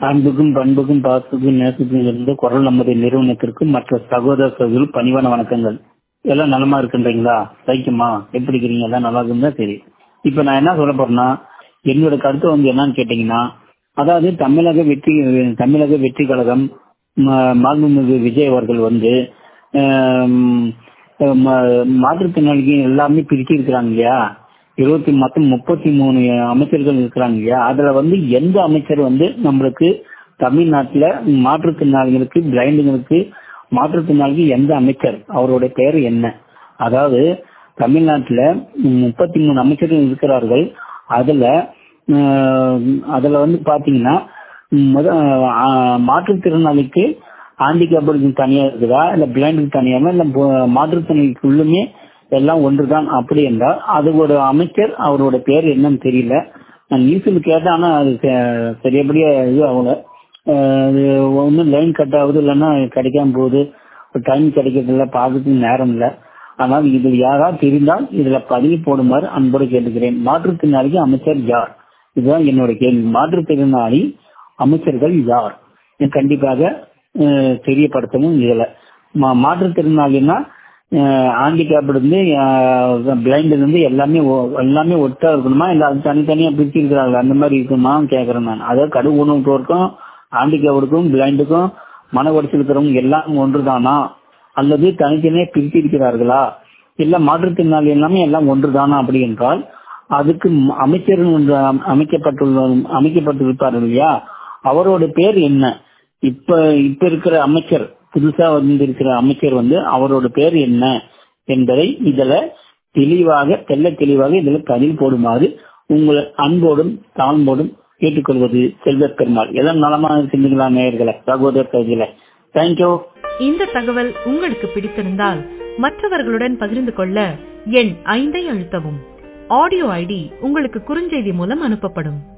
அன்புக்கும் பண்புக்கும் பாசத்துக்கும் நேசத்துக்கும் இருந்து குரல் நமது நிறுவனத்திற்கும் மற்ற சகோதர சகோதரர்கள் பணிவான வணக்கங்கள் எல்லாம் நலமா இருக்கின்றீங்களா சைக்கியமா எப்படி இருக்கிறீங்க எல்லாம் நல்லா இருக்குதா சரி இப்ப நான் என்ன சொல்ல போறேன்னா என்னோட கருத்து வந்து என்னன்னு கேட்டீங்கன்னா அதாவது தமிழக வெற்றி தமிழக வெற்றி கழகம் ம- மாண்புமிகு விஜய் அவர்கள் வந்து ஆம், ம- மாற்றுத்திறனாளிக்கு எல்லாமே பிரிச்சு இருக்கிறாங்க இல்லையா இருபத்தி மொத்தம் முப்பத்தி மூணு அமைச்சர்கள் இருக்கிறாங்க இல்லையா அதுல வந்து எந்த அமைச்சர் வந்து நம்மளுக்கு தமிழ்நாட்டுல மாற்றுத்திறனாளிகளுக்கு பிளைண்டுங்களுக்கு மாற்றுத்திறனாளிக்கு எந்த அமைச்சர் அவருடைய பெயர் என்ன அதாவது தமிழ்நாட்டுல முப்பத்தி மூணு அமைச்சர்கள் இருக்கிறார்கள் அதுல ஆஹ், அதுல வந்து பாத்தீங்கன்னா முத ஆஹ், மாற்றுத்திறனாளிக்கு ஹேண்டிகேப்டுக்கு தனியா இருக்குதா இல்ல பிளைண்டுக்கு தனியாம இல்ல பு- மாற்றுத்திறனாளிக்குள்ளுமே எல்லாம் ஒன்றுதான் அப்படி என்றால் அது ஒரு அமைச்சர் அவரோட பேர் என்னன்னு தெரியல நான் நியூஸில் கேட்டேன் ஆனா அது ச- சரியாபடியா இது ஆகல ஒன்னும் லைன் கட் ஆகுது இல்லைன்னா கிடைக்காம போகுது டைம் கிடைக்கிறதில்ல பார்க்கறதுக்கு நேரம் இல்ல ஆனால் இதில் யாராவது தெரிந்தால் இதுல பதிவு போடுமாறு அன்போடு கேட்டுக்கிறேன் மாற்றுத்திறனாளிக்கு அமைச்சர் யார் இதுதான் என்னோட கேள்வி மாற்றுத்திறனாளி அமைச்சர்கள் யார் இது கண்டிப்பாக அஹ், தெரியப்படுத்தவும் இதுல மா- மாற்றுத்திறனாளின்னா ஹேண்டிகேப்டு இருந்து பிளைண்ட் இருந்து எல்லாமே ஒ- எல்லாமே ஒட்டா இருக்கணுமா இல்ல அது தனித்தனியா பிரிச்சு இருக்கிறாங்க அந்த மாதிரி இருக்குமா கேக்குறேன் நான் அதாவது கடு ஊனமுற்றோருக்கும் ஹேண்டிகேப்டுக்கும் பிளைண்டுக்கும் மன உடச்சு இருக்கிறவங்க எல்லாம் ஒன்றுதானா அல்லது தனித்தனியா பிரித்து இருக்கிறார்களா இல்ல மாற்றுத்திறனாளி எல்லாமே எல்லாம் ஒன்றுதானா அப்படி என்றால் அதுக்கு ம- அமைச்சர் ஒன்று அம்- அமைக்கப்பட்டுள்ள அமைக்கப்பட்டிருப்பார்கள் இல்லையா அவரோட பேர் என்ன இப்ப இப்ப இருக்கிற அமைச்சர் புதுசா வந்திருக்கிற அமைச்சர் வந்து அவரோட பேர் என்ன என்பதை இதுல தெளிவாக தெல்ல தெளிவாக இதுல பதில் போடுமாறு உங்களை அன்போடும் தாழ்ம்போடும் கேட்டுக்கொள்வது செல்வ பெருமாள் எல்லாம் நலமா இருக்கின்றீங்களா நேயர்களை சகோதர சகோதரிகளை தேங்க்யூ இந்த தகவல் உங்களுக்கு பிடித்திருந்தால் மற்றவர்களுடன் பகிர்ந்து கொள்ள எண் ஐந்தை அழுத்தவும் ஆடியோ ஐடி உங்களுக்கு குறுஞ்செய்தி மூலம் அனுப்பப்படும்